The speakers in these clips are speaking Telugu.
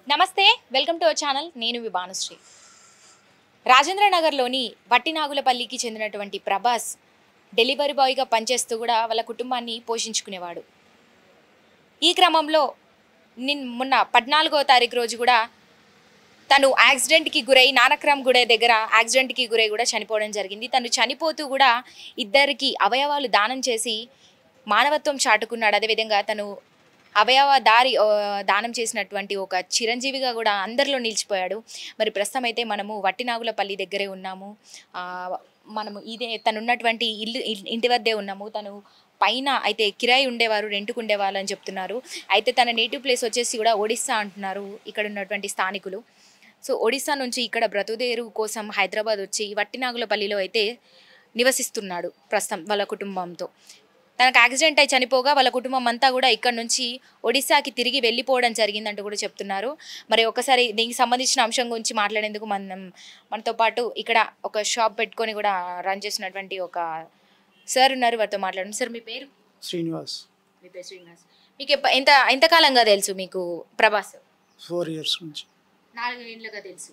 నమస్తే వెల్కమ్ టు అవర్ ఛానల్ నేను మీ భానుశ్రీ రాజేంద్ర నగర్లోని వట్టినాగులపల్లికి చెందినటువంటి ప్రభాస్ డెలివరీ బాయ్గా పనిచేస్తూ కూడా వాళ్ళ కుటుంబాన్ని పోషించుకునేవాడు ఈ క్రమంలో నిన్ మొన్న పద్నాలుగో తారీఖు రోజు కూడా తను యాక్సిడెంట్కి గురై నానక్రామ్ గుడే దగ్గర యాక్సిడెంట్కి గురై కూడా చనిపోవడం జరిగింది తను చనిపోతూ కూడా ఇద్దరికి అవయవాలు దానం చేసి మానవత్వం చాటుకున్నాడు అదేవిధంగా తను అవయవ దారి ఆ, దానం చేసినటువంటి ఒక చిరంజీవిగా కూడా అందరిలో నిలిచిపోయాడు మరి ప్రస్తుతం అయితే మనము వట్టినాగులపల్లి దగ్గరే ఉన్నాము ఆ, మనము ఇదే తను ఉన్నటువంటి ఇల్లు ఇల్- ఇంటి వద్దే ఉన్నాము తను పైన అయితే కిరాయి ఉండేవారు రెంట్కు ఉండేవాళ్ళు అని చెప్తున్నారు అయితే తన నేటివ్ ప్లేస్ వచ్చేసి కూడా ఒడిస్సా అంటున్నారు ఇక్కడ ఉన్నటువంటి స్థానికులు సో ఒడిస్సా నుంచి ఇక్కడ బ్రతుదేరు కోసం హైదరాబాద్ వచ్చి వట్టినాగులపల్లిలో అయితే నివసిస్తున్నాడు ప్రస్తుతం వాళ్ళ కుటుంబంతో తనకు యాక్సిడెంట్ అయి చనిపోగా వాళ్ళ కుటుంబం అంతా కూడా ఇక్కడ నుంచి ఒడిశాకి తిరిగి వెళ్ళిపోవడం జరిగిందంటూ కూడా చెప్తున్నారు మరి ఒకసారి దీనికి సంబంధించిన అంశం గురించి మాట్లాడేందుకు మనం మనతో పాటు ఇక్కడ ఒక షాప్ పెట్టుకొని కూడా రన్ చేసినటువంటి ఒక సార్ ఉన్నారు వారితో మాట్లాడండి సార్ మీ పేరు శ్రీనివాస్ మీ పేరు శ్రీనివాస్ మీకు ఎప్ప- ఎంత ఎంతకాలంగా తెలుసు మీకు ప్రభాస్ ఫోర్ ఇయర్స్ నుంచి నాలుగు ఏళ్ళుగా తెలుసు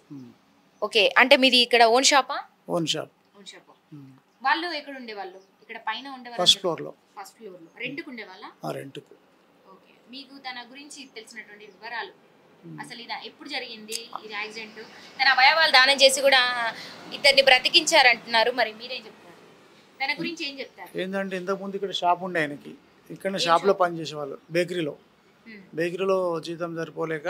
ఓకే అంటే మీది ఇక్కడ ఓన్ షాపా ఓన్ షాప్ ఓన్ షాపా వాళ్ళు ఎక్కడ ఉండేవాళ్ళు ఇక్కడ పైన ఉండేవాళ్ళు ఫస్ట్ ఫ్లోర్లో ఫస్ట్ ఫ్లోర్ లో రెంట్కు ఉండేవాళ్ళ ఆ రెంట్కు ఓకే మీకు తన గురించి తెలిసినటువంటి వివరాలు అసలు ఇది ఎప్పుడు జరిగింది ఇది యాక్సిడెంట్ తన అవయవాలు దానం చేసి కూడా ఇద్దరిని బ్రతికించారంటున్నారు మరి మీరేం చెప్తారు తన గురించి ఏం చెప్తారు ఏంటంటే ఇంతకుముందు ఇక్కడ షాప్ ఉండే ఆయనకి ఇక్కడ షాప్లో పనిచేసేవాళ్ళు బేకరీలో మ్మ్. బేకరీలో జీతం సరిపోలేక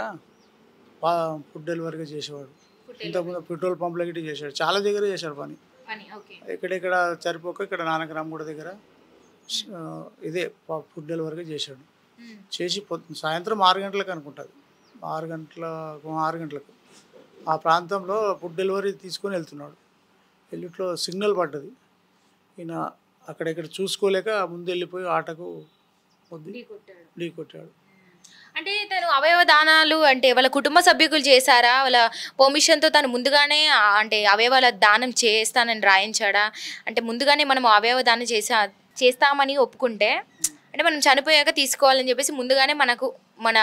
పా- ఫుడ్ డెలివరీగా చేసేవాడు ఫుడ్ ఇంతకుముందు పెట్రోల్ పంపులో గిట్ట చేశాడు చాలా దగ్గర చేశాడు పని పని ఓకే ఎక్కడెక్కడ సరిపోక ఇక్కడ నానకరామగూడ దగ్గర ఆ, ఇదే ప- ఫుడ్ డెలివరీగా చేశాడు మ్మ్. చేసి పొద్దు సాయంత్రం ఆరు గంటలకు అనుకుంటుంది ఆరు గంటల ఆరు గంటలకు ఆ ప్రాంతంలో ఫుడ్ డెలివరీ తీసుకొని వెళ్తున్నాడు వెళ్ళిట్లో సిగ్నల్ పడ్డది ఈయన అక్కడెక్కడ చూసుకోలేక ముందు వెళ్ళిపోయి ఆటకు ముద్ది ఢీ కొట్టాడు ఢీ కొట్టాడు అంటే తను అవయవ దానాలు అంటే వాళ్ళ కుటుంబ సభ్యులు చేశారా వాళ్ళ పర్మిషన్తో తను ముందుగానే ఆ, అంటే అవయవాల దానం చేస్తానని రాయించాడా అంటే ముందుగానే మనం అవయవ దానం చేసా చేస్తామని ఒప్పుకుంటే అంటే మనం చనిపోయాక తీసుకోవాలని చెప్పేసి ముందుగానే మనకు మన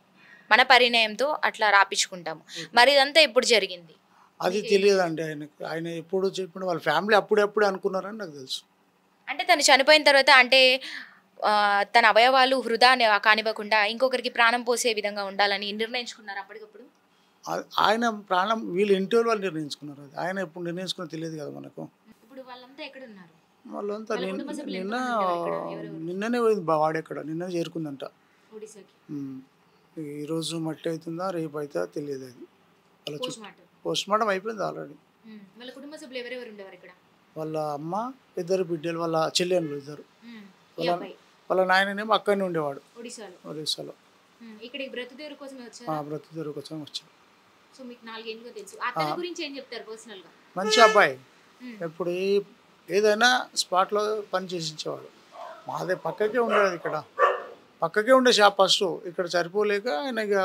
మన పరిణయంతో అట్లా రాపించుకుంటాము మరి ఇదంతా ఎప్పుడు జరిగింది అది తెలియదండి ఆయనకు ఆయన ఎప్పుడు చెప్పిన వాళ్ళ ఫ్యామిలీ అప్పుడెప్పుడు అనుకున్నారని నాకు తెలుసు అంటే తను చనిపోయిన తర్వాత అంటే ఆ, తన అవయవాలు వృధా అని- కానివ్వకుండా ఇంకొకరికి ప్రాణం పోసే విధంగా ఉండాలని నిర్ణయించుకున్నారు అప్పటికప్పుడు ఆ- ఆయన ప్రాణం వీళ్ళు ఇంటి వాళ్ళు నిర్ణయించుకున్నారు అది ఆయన ఎప్పుడు నిర్ణయించుకున్నో తెలియదు కదా మనకు ఇప్పుడు వాళ్ళంతా ఎక్కడ ఉన్నారు వాళ్ళంతా వాళ్ళ నిన్న కుటుంబ సభ్యులు నిన్న ఎంతమంది ఉంటారు ఇక్కడ? ఎవరెవరు? నిన్ననే పోయింది బా- వాడెక్కడ నిన్న చేరుకుందంట ఒడిశాకి ఉమ్. ఈరోజు మట్టి అవుతుందా రేపు అవుతుందా తెలియదు అది వాళ్ళ పోస్ట్ చుట్టూ మార్టం పోస్ట్ మార్టం అయిపోయింది ఆల్రెడీ ఉమ్, వాళ్ళ కుటుంబ సభ్యులు ఎవరెవరు ఉండేవారు ఇక్కడ వాళ్ళ అమ్మ ఇద్దరు బిడ్డలు వాళ్ళ చెల్లెళ్ళు ఇద్దరు ఉమ్, ఈ వాళ్ళ- అబ్బాయి వాళ్ళ నాయననేమో అక్కడనే ఉండేవాడు ఒడిశాలో ఒరిస్సాలో ఉమ్, ఇక్కడికి బ్రతుదేరు కోసం ఆ వచ్చారు బ్రతుకు కోసం వచ్చాడు సో మీకు నాలుగేళ్ళుగా తెలుసు అతని ఆ. గురించి ఏం చెప్తారు పర్సనల్ గా మంచి అబ్బాయి ఉమ్, ఎప్పుడు ఏ ఏదైనా స్పాట్లో పని చేసించేవాడు మాదే పక్కకే ఉండేది ఇక్కడ పక్కకే ఉండే షాప్ ఫస్ట్ ఇక్కడ సరిపోలేక ఆయన ఇక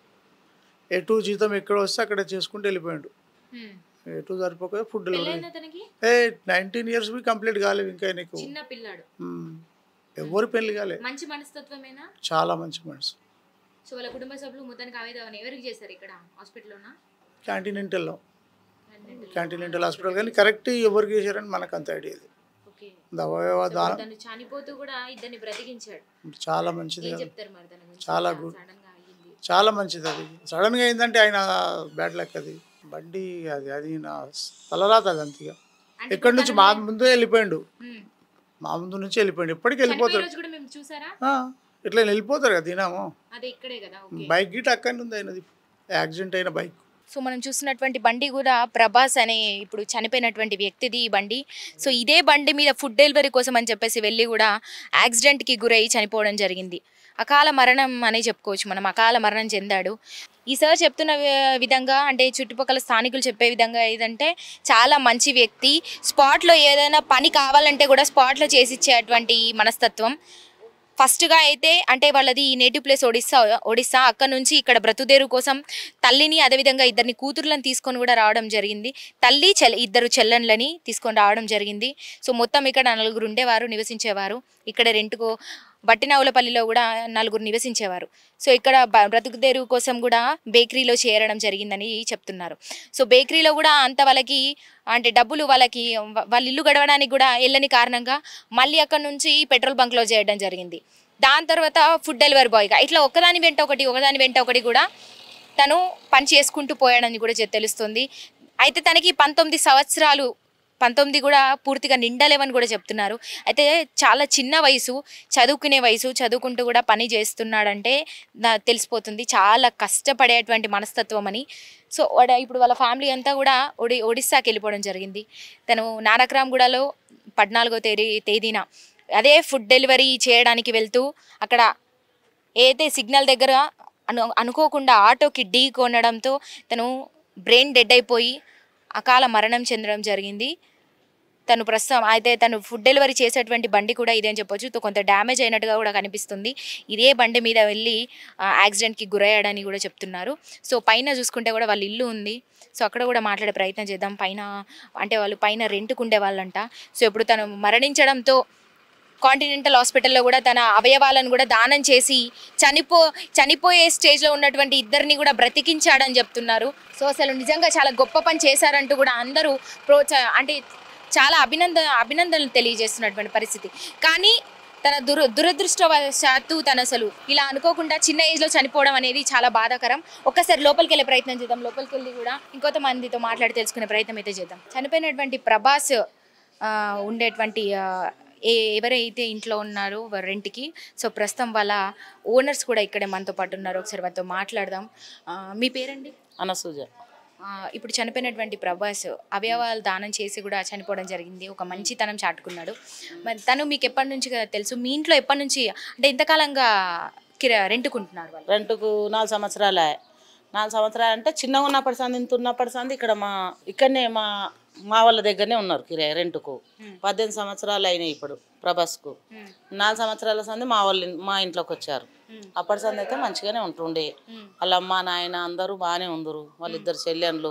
ఎటు జీతం ఎక్కడ వస్తే అక్కడ చేసుకుంటూ వెళ్ళిపోయాడు ఉమ్. ఎటు సరిపోక ఫుడ్ డెలివరీ పెళ్ళైంది అతనికి ఏ నైన్టీన్ ఇయర్స్ బి కంప్లీట్ కాలేవు ఇంకా నీకు చిన్న పిల్లాడు ఎవరు పెళ్లి కాలే మంచి మనస్తత్వమేనా చాలా మంచి మనిషి సో వాళ్ళ కుటుంబ సభ్యులు మొత్తానికి ఆవేదన ఎవరికి చేశారు ఇక్కడ హాస్పిటల్లోనా కాంటినెంటల్లో కాంటినెంటల్ హాస్పిటల్ కానీ కరెక్ట్ ఎవరికి చేశారని మనకు అంత ఐడియా ఇది ఓకే అవయవ దానం తను చనిపోతూ కూడా ఇద్దరిని బ్రతికించాడు చాలా మంచిది ఏం కదా చెప్తారు మరి తన గురించి చాలా ఇలా good. sudden గా అయ్యింది చాలా మంచిది అది సడన్గా అయిందంటే ఆయన బ్యాడ్ లక్ అది బండి అది అది నా తలరాత అది అంతగా అంటే ఎక్కడి నుంచి తను- మా ముందే వెళ్ళిపోయాడు ఉమ్. మా ముందు నుంచి వెళ్ళిపోయాడు ఎప్పటికి చనిపోయే వెళ్ళిపోతాడు రోజు కూడా మేము చూసారా ఆ, ఇట్లా వెళ్ళిపోతారు కదా దినాము అదే ఇక్కడే కదా ఓకే బైక్ గిట్ అక్కడి ఉంది అయినది యాక్సిడెంట్ అయిన బైక్ సో మనం చూస్తున్నటువంటి బండి కూడా ప్రభాస్ అనే ఇప్పుడు చనిపోయినటువంటి వ్యక్తిది ఈ బండి సో ఇదే బండి మీద ఫుడ్ డెలివరీ కోసం అని చెప్పేసి వెళ్ళి కూడా యాక్సిడెంట్కి గురై చనిపోవడం జరిగింది అకాల మరణం అనే చెప్పుకోవచ్చు మనం అకాల మరణం చెందాడు ఈ సార్ చెప్తున్న వి- విధంగా అంటే చుట్టుపక్కల స్థానికులు చెప్పే విధంగా ఏదంటే చాలా మంచి వ్యక్తి స్పాట్లో ఏదైనా పని కావాలంటే కూడా స్పాట్లో చేసిచ్చేటువంటి మనస్తత్వం ఫస్ట్గా అయితే అంటే వాళ్ళది నేటివ్ ప్లేస్ ఒడిస్సా ఒడిస్సా అక్కడ నుంచి ఇక్కడ బ్రతుదేరు కోసం తల్లిని అదేవిధంగా ఇద్దరిని కూతుర్లను తీసుకొని కూడా రావడం జరిగింది తల్లి చెల్ ఇద్దరు చెల్లెన్లని తీసుకొని రావడం జరిగింది సో మొత్తం ఇక్కడ నలుగురు ఉండేవారు నివసించేవారు ఇక్కడ రెంట్కు బట్టినావులపల్లిలో కూడా నలుగురు నివసించేవారు సో ఇక్కడ బ- బ్రతుకుదేరు కోసం కూడా బేకరీలో చేరడం జరిగిందని చెప్తున్నారు సో బేకరీలో కూడా అంత వాళ్ళకి అంటే డబ్బులు వాళ్ళకి వా- వాళ్ళ ఇల్లు గడవడానికి కూడా వెళ్ళని కారణంగా మళ్ళీ అక్కడ నుంచి పెట్రోల్ బంక్లో చేయడం జరిగింది దాని తర్వాత ఫుడ్ డెలివరీ బాయ్గా ఇట్లా ఒకదాని వెంట ఒకటి ఒకదాని వెంట ఒకటి కూడా తను పని చేసుకుంటూ పోయాడని కూడా చె- తెలుస్తుంది అయితే తనకి పంతొమ్మిది సంవత్సరాలు పంతొమ్మిది కూడా పూర్తిగా నిండలేవని కూడా చెప్తున్నారు అయితే చాలా చిన్న వయసు చదువుకునే వయసు చదువుకుంటూ కూడా పని చేస్తున్నాడంటే నా- తెలిసిపోతుంది చాలా కష్టపడేటువంటి మనస్తత్వం అని సో వాడ ఇప్పుడు వాళ్ళ ఫ్యామిలీ అంతా కూడా ఒడి ఒడిస్సాకి వెళ్ళిపోవడం జరిగింది తను నానక్రామ్గూడలో పద్నాలుగో తేదీ తేదీన అదే ఫుడ్ డెలివరీ చేయడానికి వెళ్తూ అక్కడ ఏదైతే సిగ్నల్ దగ్గర అను అనుకోకుండా ఆటోకి ఢీ కొనడంతో తను బ్రెయిన్ డెడ్ అయిపోయి అకాల మరణం చెందడం జరిగింది తను ప్రస్తుతం అయితే తను ఫుడ్ డెలివరీ చేసేటువంటి బండి కూడా ఇదే అని చెప్పొచ్చు తో కొంత డ్యామేజ్ అయినట్టుగా కూడా కనిపిస్తుంది ఇదే బండి మీద వెళ్ళి ఆ, యాక్సిడెంట్కి గురయ్యాడని కూడా చెప్తున్నారు సో పైన చూసుకుంటే కూడా వాళ్ళ ఇల్లు ఉంది సో అక్కడ కూడా మాట్లాడే ప్రయత్నం చేద్దాం పైన అంటే వాళ్ళు పైన రెంట్కు ఉండే వాళ్ళంట సో ఇప్పుడు తను మరణించడంతో కాంటినెంటల్ హాస్పిటల్లో కూడా తన అవయవాలను కూడా దానం చేసి చనిపో చనిపోయే స్టేజ్లో ఉన్నటువంటి ఇద్దరిని కూడా బ్రతికించాడని చెప్తున్నారు సో అసలు నిజంగా చాలా గొప్ప పని చేశారంటూ కూడా అందరూ ప్రోత్సా అంటే చాలా అభినందన అభినందనలు తెలియజేస్తున్నటువంటి పరిస్థితి కానీ తన దుర దురదృష్టవశాత్తు తను అసలు ఇలా అనుకోకుండా చిన్న ఏజ్లో చనిపోవడం అనేది చాలా బాధాకరం ఒక్కసారి లోపలికి వెళ్ళే ప్రయత్నం చేద్దాం లోపలికి వెళ్ళి కూడా ఇంకొంత మందితో మాట్లాడి తెలుసుకునే ప్రయత్నం అయితే చేద్దాం చనిపోయినటువంటి ప్రభాస్ ఆ, ఉండేటువంటి ఆ, ఏ ఎవరైతే ఇంట్లో ఉన్నారో వారి రెంట్కి సో ప్రస్తుతం వాళ్ళ ఓనర్స్ కూడా ఇక్కడే మనతో పాటు ఉన్నారు ఒకసారి వాళ్ళతో మాట్లాడదాం ఆ, మీ పేరండి అనసూజ ఆ, ఇప్పుడు చనిపోయినటువంటి ప్రభాస్ అవయవాలు దానం చేసి కూడా చనిపోవడం జరిగింది ఒక మంచితనం చాటుకున్నాడు మరి తను మీకు ఎప్పటి నుంచి కదా తెలుసు మీ ఇంట్లో ఎప్పటి నుంచి అంటే ఇంతకాలంగా కిర రెంట్కుంటున్నారు వాళ్ళు రెంట్కు నాలుగు సంవత్సరాలే నాలుగు సంవత్సరాలు అంటే చిన్నగా ఉన్నప్పటి సంది ఇంత ఉన్నప్పటి సంది ఇక్కడ మా ఇక్కడనే మా మా వాళ్ళ దగ్గరనే ఉన్నారు కిరాయి రెంట్కు పద్దెనిమిది సంవత్సరాలు అయినాయి ఇప్పుడు ప్రభాస్కు నాలుగు సంవత్సరాల సంది మా వాళ్ళ ఇన్- మా ఇంట్లోకి వచ్చారు అప్పటి సంది అయితే మంచిగానే ఉంటుండే వాళ్ళ అమ్మ నాయన అందరూ బాగానే ఉందరు వాళ్ళిద్దరు చెల్లెన్లు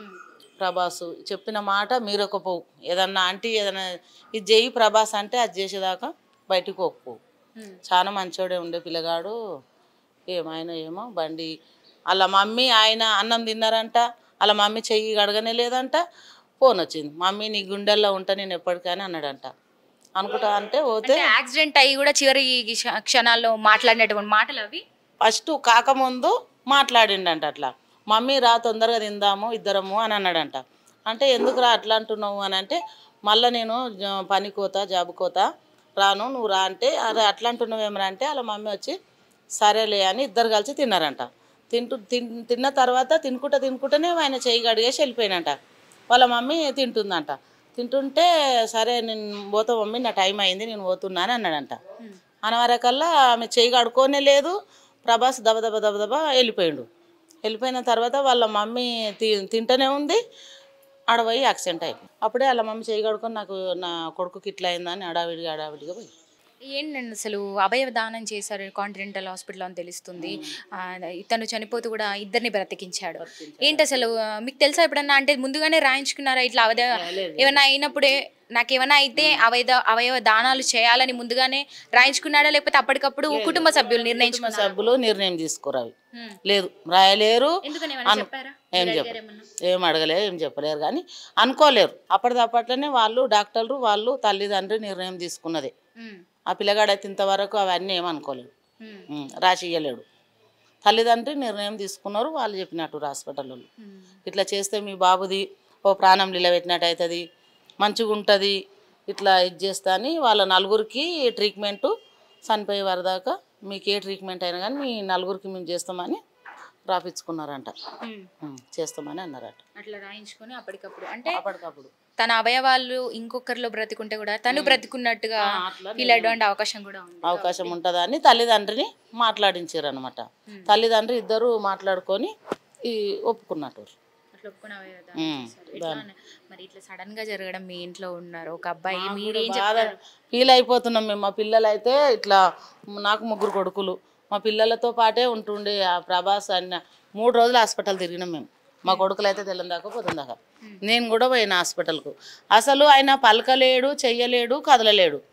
ప్రభాసు చెప్పిన మాట మీరు ఒక పోవు ఏదన్నా ఆంటీ ఏదన్నా ఇది చేయి ప్రభాస్ అంటే అది చేసేదాకా బయటికి ఒప్పుకోవు చాలా మంచోడే ఉండే పిల్లగాడు ఏమైనా ఏమో బండి వాళ్ళ మమ్మీ ఆయన అన్నం తిన్నారంట వాళ్ళ మమ్మీ చెయ్యి గడగనే లేదంట ఫోన్ వచ్చింది మమ్మీ నీ గుండెల్లో ఉంటా నేను ఎప్పటికైనా అన్నాడంట అనుకుంటా అంటే పోతే అంటే యాక్సిడెంట్ అయ్యి కూడా చివరి క్ష- క్షణాల్లో మాట్లాడినటువంటి మాటలు అవి ఫస్ట్ కాకముందు మాట్లాడిండంట అట్లా మమ్మీ రా తొందరగా తిందాము ఇద్దరము అని అన్నాడంట అంటే ఎందుకు రా అట్లా అంటున్నావు అని అంటే మళ్ళీ నేను జ- పనికి పోతా జాబ్ పోతా రాను నువ్వు రా అంటే అరే అట్లా అంటున్నావు ఏమరా అంటే వాళ్ళ మమ్మీ వచ్చి సరేలే అని ఇద్దరు కలిసి తిన్నారంట తింటూ తిన్ తిన్న తర్వాత తినుకుంటా తినుకుంటూనే ఆయన చేయి గడిగేసి వెళ్ళిపోయినంట వాళ్ళ మమ్మీ తింటుందంట తింటుంటే సరే నేను పోతా మమ్మీ నా టైం అయింది నేను పోతున్నా అని అన్నాడంట అనవరకల్లా ఆమె చేయి కడుకోనే లేదు ప్రభాస్ దబ దబ దబ దబ వెళ్ళిపోయిండు వెళ్ళిపోయిన తర్వాత వాళ్ళ మమ్మీ తి తింటూనే ఉంది ఆడపోయి యాక్సిడెంట్ అయిపోయింది అప్పుడే వాళ్ళ మమ్మీ చేయి కడుకొని నాకు నా కొడుకుకి ఇట్లా అయిందని అడావిడిగా అడావిడిగా పోయి ఏంటండి అసలు అవయవ దానం చేశారు కాంటినెంటల్ హాస్పిటల్ అని తెలుస్తుంది ఆ, ఇతను చనిపోతూ కూడా ఇద్దరిని బ్రతికించాడు ఏంటి అసలు ఆ, మీకు తెలుసా ఎప్పుడన్నా అంటే ముందుగానే రాయించుకున్నారా ఇట్లా అవయవ ఏమైనా అయినప్పుడే నాకు ఏమైనా అయితే అవయవ అవయవ దానాలు చేయాలని ముందుగానే రాయించుకున్నాడా లేకపోతే అప్పటికప్పుడు కుటుంబ సభ్యులు కుటుంబ నిర్ణయించుకున్నారు సభ్యులు నిర్ణయం తీసుకోరు అవి లేదు రాయలేరు ఎందుకని ఏమైనా అను- చెప్పారా ఏం మీరు చెప్ప అడిగారేమన్నా? ఏం అడగలేరు ఏం చెప్పలేరు కానీ అనుకోలేరు అప్పటిదప్పట్లోనే వాళ్ళు డాక్టర్లు వాళ్ళు తల్లిదండ్రి నిర్ణయం తీసుకున్నదే ఉమ్, ఆ పిల్లగాడైతే ఇంతవరకు అవన్నీ ఏమనుకోలేడు ఉమ్, ఉమ్, రాసి ఇయ్యలేడు తల్లిదండ్రి నిర్ణయం తీసుకున్నారు వాళ్ళు చెప్పినట్టు హాస్పిటల్ వాళ్ళు ఉమ్. ఇట్లా చేస్తే మీ బాబుది ఓ ప్రాణం నిలబెట్టినట్టు అవుతుంది మంచిగా ఉంటుంది ఇట్లా ఇది చేస్తా అని వాళ్ళ నలుగురికి ట్రీట్మెంటు చనిపోయే వారి దాకా మీకు ఏ ట్రీట్మెంట్ అయినా కానీ మీ నలుగురికి మేము చేస్తామని రాపించుకున్నారంట ఉమ్. ఉమ్, చేస్తామని అన్నారట అట్లా రాయించుకొని అప్పటికప్పుడు అంటే అప్పటికప్పుడు తన అవయవాలు ఇంకొకరిలో బ్రతికుంటే కూడా తను బ్రతికున్నట్టుగా ఆ, అట్లా ఫీల్ అయ్యేటువంటి అవకాశం కూడా ఉంది అవకాశం ఉంటుందని తల్లిదండ్రిని మాట్లాడించారు అనమాట తల్లిదండ్రి ఇద్దరు మాట్లాడుకొని ఈ ఒప్పుకున్నట్టు అట్లా ఒప్పుకున్న అవయవ దానం ఉమ్, చేశారు. ఎట్లా అన్న- మరి ఇట్లా సడన్ గా జరగడం మీ ఇంట్లో ఉన్నారు ఒక అబ్బాయి మాకు మీరు కూడా ఏం బాధ చెప్తారు ఫీల్ అయిపోతున్నాం మేము మా పిల్లలు అయితే ఇట్లా నాకు ముగ్గురు కొడుకులు మా పిల్లలతో పాటే ఉంటుండే ఆ ప్రభాస్ అన్న మూడు రోజులు హాస్పిటల్ తిరిగినాం మేము మా కొడుకులు అయితే తెల్లం దాకా పోతుంది దాకా నేను కూడా పోయిన హాస్పిటల్కు అసలు ఆయన పలకలేడు చెయ్యలేడు కదలలేడు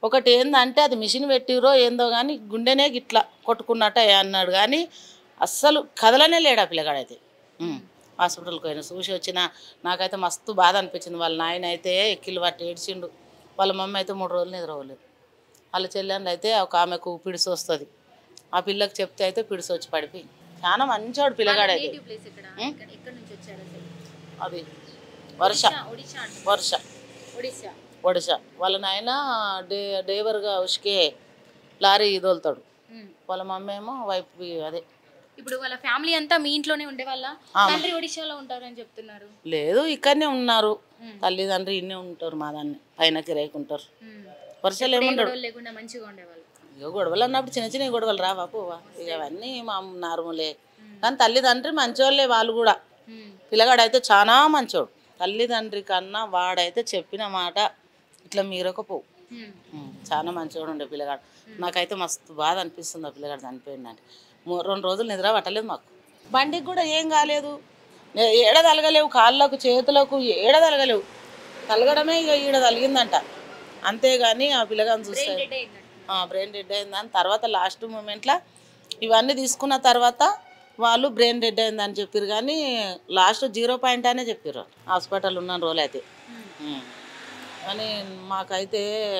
ఒకటి ఏందంటే అది మిషన్ పెట్టిరో ఏందో కానీ గుండెనే గిట్లా కొట్టుకున్నట్టు అన్నాడు కానీ అస్సలు కదలనే లేడు ఆ పిల్లగాడైతే ఉమ్. హాస్పిటల్కి పోయిన చూసి వచ్చిన నాకైతే మస్తు బాధ అనిపించింది వాళ్ళ నాయన అయితే ఎక్కిలు పట్టి ఏడ్చిండు వాళ్ళ మమ్మీ అయితే మూడు రోజులు నిద్రపోలేదు వాళ్ళ చెల్లెండు అయితే ఒక ఆమెకు పిడిసి వస్తుంది ఆ పిల్లకి చెప్తే అయితే పిడిసి వచ్చి పడిపోయింది చాలా మంచోడు పిల్లగాడైతే నేటివ్ ప్లేస్ ఇక్కడ ఇక్కడ- ఎక్కడి నుంచి వచ్చారు అసలు అది వర్ష ఒడిశా అంట వర్ష ఒడిశా ఒడిశా వాళ్ళ నాయన డే డ్రైవర్గా ఉసుకే లారీ తోలుతాడు ఉమ్. వాళ్ళ మమ్మీ ఏమో వైపు అదే ఇప్పుడు వాళ్ళ ఫ్యామిలీ అంతా మీ ఇంట్లోనే ఉండే వాళ్ళ ఆ. తండ్రి ఒడిశాలో ఉంటారని చెప్తున్నారు లేదు ఇక్కడనే ఉన్నారు ఉమ్. తల్లిదండ్రి ఇన్నే ఉంటారు మా దాన్ని పైన కిరాయికుంటారు ఉమ్. వర్షాలు ఏ ఏముండడు గొడవలు లేకుండా మంచిగా ఉండేవాళ్ళు ఇక గొడవలు అన్నప్పుడు చిన్న చిన్న గొడవలు రావా పోవా ఇక అవన్నీ మా నార్మలే కానీ తల్లిదండ్రి మంచోళ్ళే వాళ్ళు కూడా ఉమ్. పిల్లగాడైతే చాలా మంచోడు తల్లిదండ్రి కన్నా వాడైతే చెప్పిన మాట ఇట్లా మీరొక పోవు ఉమ్. ఉమ్, చాలా మంచిగా ఉండే పిల్లగాడు నాకైతే మస్తు బాధ అనిపిస్తుంది ఆ పిల్లగాడు చనిపోయిందంటే మూ- రెండు రోజులు నిద్ర పట్టలేదు మాకు బండికి కూడా ఏం కాలేదు ఏ- ఏడ తలగలేవు కాళ్ళకు చేతులకు ఏడ తలగలేవు తలగడమే ఇక ఈడ తలిగిందంట అంతేగాని ఆ పిల్లగాని చూస్తే డెడ్ అయిందంట. బ్రెయిన్ డెడ్ అయిందని తర్వాత లాస్ట్ మూమెంట్లో ఇవన్నీ తీసుకున్న తర్వాత వాళ్ళు బ్రెయిన్ డెడ్ అయిందని చెప్పారు కానీ లాస్ట్ జీరో పాయింట్ అనే చెప్పారు హాస్పిటల్ ఉన్న రోజులు అయితే ఉమ్. కానీ మాకైతే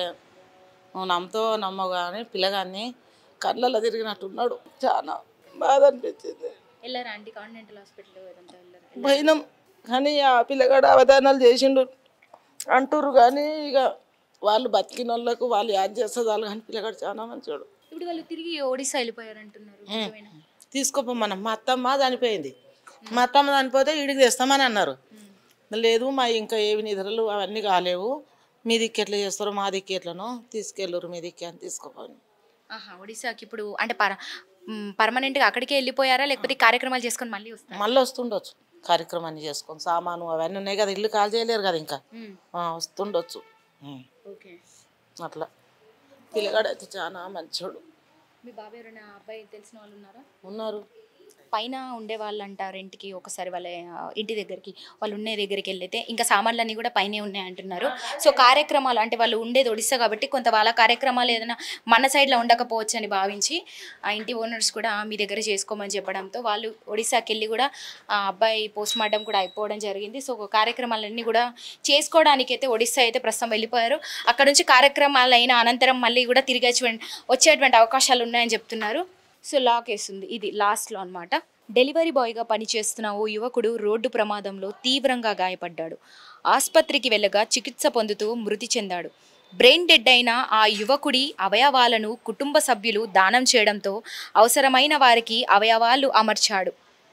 నువ్వు నమ్మతో నమ్మవు కానీ పిల్లగాన్ని కళ్ళల్లో తిరిగినట్టున్నాడు చాలా బాధ అనిపించింది వెళ్ళారా ఆంటీ కాంటినెంటల్ హాస్పిటల్ ఇదంతా వెళ్ళారా పోయినాం కానీ ఆ పిల్లగాడు అవధానాలు చేసిండు అంటుర్రు కానీ ఇక వాళ్ళు బతికిన వాళ్ళకు వాళ్ళు యాడ్ చేస్తే చాలు కానీ పిల్లగాడు చాలా మంచివాడు ఇప్పుడు వాళ్ళు తిరిగి ఒడిశా వెళ్ళిపోయారు అంటున్నారు నిజమేనా? తీసుకోపోమన్నాం మా అత్తమ్మ చనిపోయింది మా అత్తమ్మ చనిపోతే ఈడికి తెస్తామని అన్నారు లేదు మా ఇంకా ఏవి నిద్రలు అవన్నీ కాలేవు మీ దిక్కు ఎట్లా చేస్తారో మా దిక్కు ఎట్లనో తీసుకెళ్ళరు మీ దిక్కు అని తీసుకోపోయి ఆహా ఒడిశాకి ఇప్పుడు అంటే పర పర్మనెంట్ గా అక్కడికే వెళ్ళిపోయారా లేకపోతే ఈ కార్యక్రమాలు చేసుకొని మళ్ళీ వస్తారా మళ్ళీ వస్తుండొచ్చు కార్యక్రమాన్ని చేసుకొని సామాను అవన్నీ ఉన్నాయి కదా ఇల్లు కాల్ చేయలేరు కదా ఇంకా ఆ, వస్తుండొచ్చు ఉం. ఓకే అట్లా పిల్లగాడైతే చాలా మంచోడు మీ బాబాయ్ ఎవరైనా అబ్బాయి తెలిసిన వాళ్ళు ఉన్నారా ఉన్నారు పైన ఉండే వాళ్ళు అంటారు ఇంటికి ఒకసారి వాళ్ళ ఆ, ఇంటి దగ్గరికి వాళ్ళు ఉండే దగ్గరికి వెళ్ళితే ఇంకా సామాన్లన్నీ కూడా పైనే ఉన్నాయి అంటున్నారు సో కార్యక్రమాలు అంటే వాళ్ళు ఉండేది ఒడిస్సా కాబట్టి కొంత వాళ్ళ కార్యక్రమాలు ఏదైనా మన సైడ్లో ఉండకపోవచ్చు అని భావించి ఆ ఇంటి ఓనర్స్ కూడా మీ దగ్గర చేసుకోమని చెప్పడంతో వాళ్ళు ఒడిస్సాకి వెళ్ళి కూడా ఆ అబ్బాయి పోస్ట్ మార్టం కూడా అయిపోవడం జరిగింది సో కార్యక్రమాలన్నీ కూడా చేసుకోవడానికి అయితే ఒడిస్సా అయితే ప్రస్తుతం వెళ్ళిపోయారు అక్కడ నుంచి కార్యక్రమాలు అయిన అనంతరం మళ్ళీ కూడా తిరిగి వచ్చే- వచ్చేటువంటి అవకాశాలు ఉన్నాయని చెప్తున్నారు సో లాక్ వేస్తుంది ఇది లాస్ట్లో అన్నమాట డెలివరీ బాయ్గా పనిచేస్తున్న ఓ యువకుడు రోడ్డు ప్రమాదంలో తీవ్రంగా గాయపడ్డాడు ఆసుపత్రికి వెళ్ళగా చికిత్స పొందుతూ మృతి చెందాడు బ్రెయిన్ డెడ్ అయిన ఆ యువకుడి అవయవాలను కుటుంబ సభ్యులు దానం చేయడంతో అవసరమైన వారికి అవయవాలు అమర్చాడు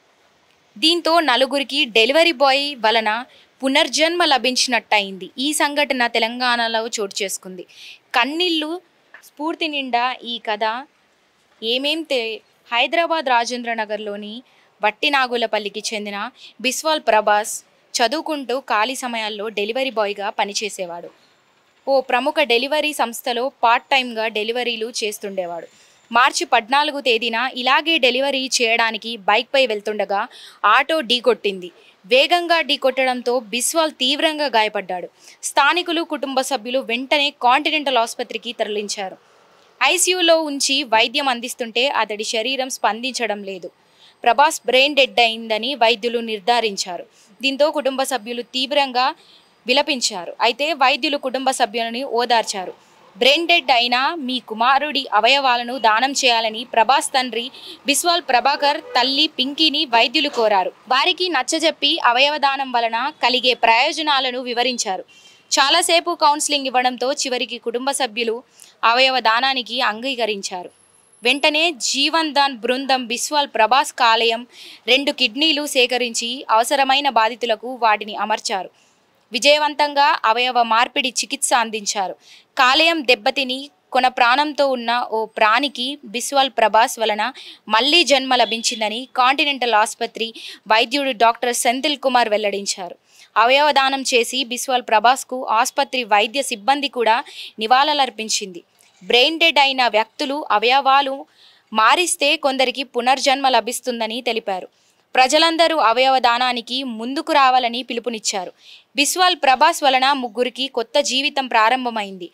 దీంతో నలుగురికి డెలివరీ బాయ్ వలన పునర్జన్మ లభించినట్టయింది ఈ సంఘటన తెలంగాణలో చోటు చేసుకుంది కన్నీళ్ళు స్ఫూర్తి నిండా ఈ కథ ఏమేం తె హైదరాబాద్ రాజేంద్ర నగర్లోని వట్టినాగులపల్లికి చెందిన బిస్వాల్ ప్రభాస్ చదువుకుంటూ ఖాళీ సమయాల్లో డెలివరీ బాయ్గా పనిచేసేవాడు ఓ ప్రముఖ డెలివరీ సంస్థలో పార్ట్ టైంగా డెలివరీలు చేస్తుండేవాడు మార్చి పద్నాలుగు తేదీన ఇలాగే డెలివరీ చేయడానికి బైక్పై వెళ్తుండగా ఆటో ఢీకొట్టింది వేగంగా ఢీకొట్టడంతో బిస్వాల్ తీవ్రంగా గాయపడ్డాడు స్థానికులు కుటుంబ సభ్యులు వెంటనే కాంటినెంటల్ ఆసుపత్రికి తరలించారు ఐసీయూలో ఉంచి వైద్యం అందిస్తుంటే అతడి శరీరం స్పందించడం లేదు ప్రభాస్ బ్రెయిన్ డెడ్ అయిందని వైద్యులు నిర్ధారించారు దీంతో కుటుంబ సభ్యులు తీవ్రంగా విలపించారు అయితే వైద్యులు కుటుంబ సభ్యులని ఓదార్చారు బ్రెయిన్ డెడ్ అయిన మీ కుమారుడి అవయవాలను దానం చేయాలని ప్రభాస్ తండ్రి బిస్వాల్ ప్రభాకర్ తల్లి పింకీని వైద్యులు కోరారు వారికి నచ్చజెప్పి అవయవ దానం వలన కలిగే ప్రయోజనాలను వివరించారు చాలాసేపు కౌన్సిలింగ్ ఇవ్వడంతో చివరికి కుటుంబ సభ్యులు అవయవ దానానికి అంగీకరించారు వెంటనే జీవన్ దాన్ బృందం బిస్వాల్ ప్రభాస్ కాలేయం రెండు కిడ్నీలు సేకరించి అవసరమైన బాధితులకు వాటిని అమర్చారు విజయవంతంగా అవయవ మార్పిడి చికిత్స అందించారు కాలేయం దెబ్బతిని కొన ప్రాణంతో ఉన్న ఓ ప్రాణికి బిస్వాల్ ప్రభాస్ వలన మళ్లీ జన్మ లభించిందని కాంటినెంటల్ ఆసుపత్రి వైద్యుడు డాక్టర్ సెంథిల్ కుమార్ వెల్లడించారు అవయవదానం చేసి బిస్వాల్ ప్రభాస్కు ఆసుపత్రి వైద్య సిబ్బంది కూడా నివాళులర్పించింది బ్రెయిన్ డెడ్ అయిన వ్యక్తులు అవయవాలు మారిస్తే కొందరికి పునర్జన్మ లభిస్తుందని తెలిపారు ప్రజలందరూ అవయవ దానానికి ముందుకు రావాలని పిలుపునిచ్చారు బిస్వాల్ ప్రభాస్ వలన ముగ్గురికి కొత్త జీవితం ప్రారంభమైంది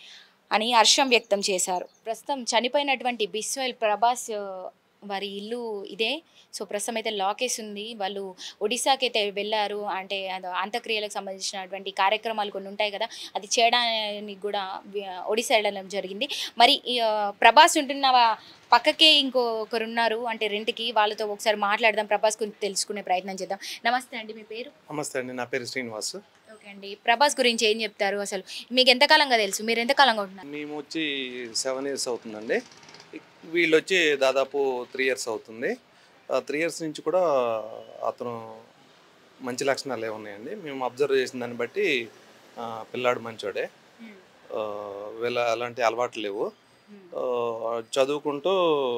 అని హర్షం వ్యక్తం చేశారు ప్రస్తుతం చనిపోయినటువంటి బిస్వెల్ ప్రభాస్ ఆ, వారి ఇల్లు ఇదే సో ప్రస్తుతం అయితే లాకేస్ ఉంది వాళ్ళు ఒడిశాకి అయితే వెళ్ళారు అంటే అదో అంత్యక్రియలకు సంబంధించినటువంటి కార్యక్రమాలు కొన్ని ఉంటాయి కదా అది చేయడానికి కూడా వి- ఒడిశా వెళ్ళడం జరిగింది మరి ఈ, ఆ, ప్రభాస్ ఉంటున్న వా- పక్కకే ఇంకొకరు ఉన్నారు అంటే రెంట్కి వాళ్ళతో ఒకసారి మాట్లాడదాం ప్రభాస్ గురించి తెలుసుకునే ప్రయత్నం చేద్దాం నమస్తే అండి మీ పేరు నమస్తే అండి నా పేరు శ్రీనివాస్ ఓకే అండి ప్రభాస్ గురించి ఏం చెప్తారు అసలు మీకు ఎంతకాలంగా తెలుసు మీరు ఎంతకాలంగా ఉంటున్నారు మేము వచ్చి సెవెన్ ఇయర్స్ అవుతుందండి వీళ్ళు వచ్చి దాదాపు త్రీ ఇయర్స్ అవుతుంది త్రీ ఇయర్స్ నుంచి కూడా అతను మంచి లక్షణాలు ఉన్నాయండి మేము అబ్జర్వ్ చేసిన దాన్ని బట్టి ఆ, పిల్లాడు మంచోడే ఆ, వీళ్ళ అలాంటి అలవాట్లు లేవు ఆ, చదువుకుంటూ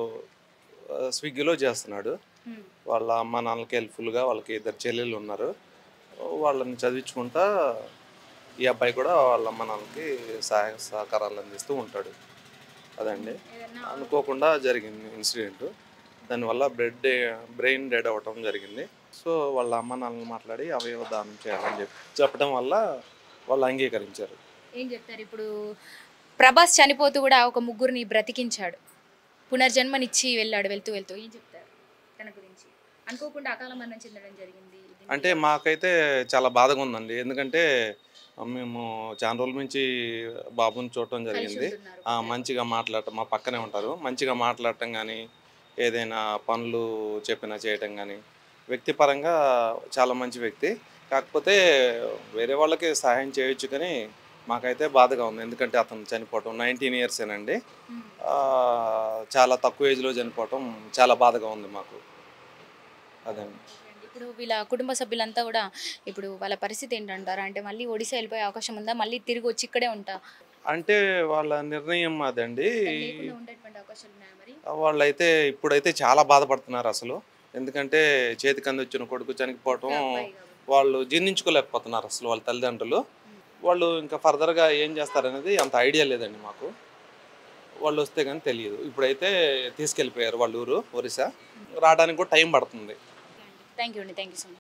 ఆ, స్విగ్గీలో చేస్తున్నాడు వాళ్ళ అమ్మ నాన్నలకి హెల్ప్ఫుల్గా వాళ్ళకి ఇద్దరు చెల్లెళ్ళు ఉన్నారు వాళ్ళని చదివించుకుంటా ఈ అబ్బాయి కూడా వాళ్ళ అమ్మ నాన్నలకి సహాయ సహకారాలు అందిస్తూ ఉంటాడు అదండి అనుకోకుండా జరిగింది ఇన్సిడెంట్ దానివల్ల బ్రెడ్ బ్రెయిన్ డెడ్ అవ్వటం జరిగింది సో వాళ్ళ అమ్మ నాన్నలు మాట్లాడి అవయవ దానం చేయాలని చెప్పి చెప్పడం వల్ల వాళ్ళు అంగీకరించారు ఏం చెప్తారు ఇప్పుడు ప్రభాస్ చనిపోతూ కూడా ఒక ముగ్గురిని బ్రతికించాడు పునర్జన్మనిచ్చి వెళ్ళాడు వెళ్తూ వెళ్తూ ఏం చెప్తారు తన గురించి అనుకోకుండా అకాల మరణం చెందడం జరిగింది ఇది అంటే మాకైతే చాలా బాధగా ఉందండి ఎందుకంటే మేము చాలా రోజుల నుంచి బాబుని చూడటం కలిసి జరిగింది ఉంటున్నారు. ఆ, మంచిగా మాట్లాడటం మా పక్కనే ఉంటారు మంచిగా మాట్లాడటం కానీ ఏదైనా పనులు చెప్పినా చేయటం కానీ వ్యక్తిపరంగా చాలా మంచి వ్యక్తి కాకపోతే వేరే వాళ్ళకి సహాయం చేయొచ్చు కానీ మాకైతే బాధగా ఉంది ఎందుకంటే అతను చనిపోవటం నైన్టీన్ ఇయర్సేనండి ఉమ్. ఆ, చాలా తక్కువ ఏజ్లో చనిపోవటం చాలా బాధగా ఉంది మాకు అదండి ఇప్పుడు వీళ్ళ కుటుంబ సభ్యులంతా కూడా ఇప్పుడు వాళ్ళ పరిస్థితి ఏంటంటారు అంటే మళ్ళీ ఒడిశా వెళ్ళిపోయే అవకాశం ఉందా మళ్ళీ తిరిగి వచ్చి ఇక్కడే ఉంటా అంటే వాళ్ళ నిర్ణయం అదండి లేకుండా ఉండేటువంటి అవకాశాలు ఉన్నాయా మరి వాళ్ళైతే ఇప్పుడైతే చాలా బాధపడుతున్నారు అసలు ఎందుకంటే చేతికి అందించిన కొడుకు చనిపోవటం అబ్బాయి కాబట్టి. వాళ్ళు జీర్ణించుకోలేకపోతున్నారు అసలు వాళ్ళ తల్లిదండ్రులు వాళ్ళు ఇంకా ఫర్దర్గా ఏం చేస్తారనేది అంత ఐడియా లేదండి మాకు వాళ్ళు వస్తే కానీ తెలియదు ఇప్పుడైతే తీసుకెళ్ళిపోయారు వాళ్ళ ఊరు ఒరిస్సా రావడానికి కూడా టైం పడుతుంది థ్యాంక్ యూ అండి థ్యాంక్ యూ సో మచ్